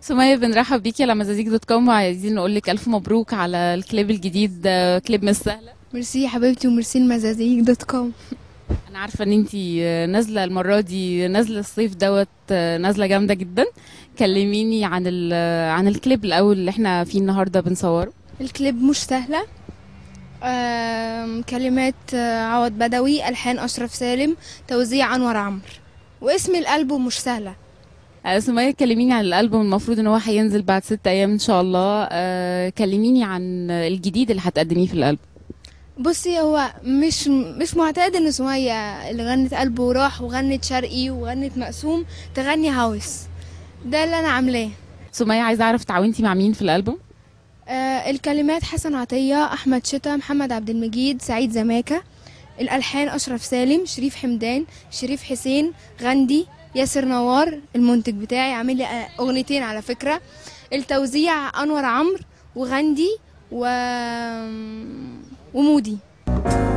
سمية بنرحب بيكي على مزازيك دوت كوم وعايزين نقول لك الف مبروك على الكليب الجديد آه، كليب مش سهله ميرسي يا حبيبتي وميرسي المزازيك دوت كوم انا عارفه ان انتي آه، نازله المره دي نازله الصيف دوت آه، نازله جامده جدا كلميني عن ال- آه، عن الكليب الاول اللي احنا فيه النهارده بنصوره الكليب مش سهلة آم، كلمات آه، عوض بدوي ألحان أشرف سالم توزيع أنور عمرو واسم الألبوم مش سهلة آه، سمية كلميني عن الالبوم المفروض ان هو هينزل بعد ست ايام ان شاء الله آه، كلميني عن الجديد اللي هتقدميه في الالبوم بصي هو مش مش معتاد ان سمية اللي غنت قلبه وراح وغنت شرقي وغنت مقسوم تغني هاوس ده اللي انا عاملاه سمية عايزه اعرف تعاونتي مع مين في الالبوم آه الكلمات حسن عطية أحمد شتا محمد عبد المجيد سعيد زماكة الألحان أشرف سالم شريف حمدان شريف حسين غندي ياسر نوار المنتج بتاعي عامل لي آه، أغنيتين على فكرة التوزيع أنور عمرو وغندي و... ومودي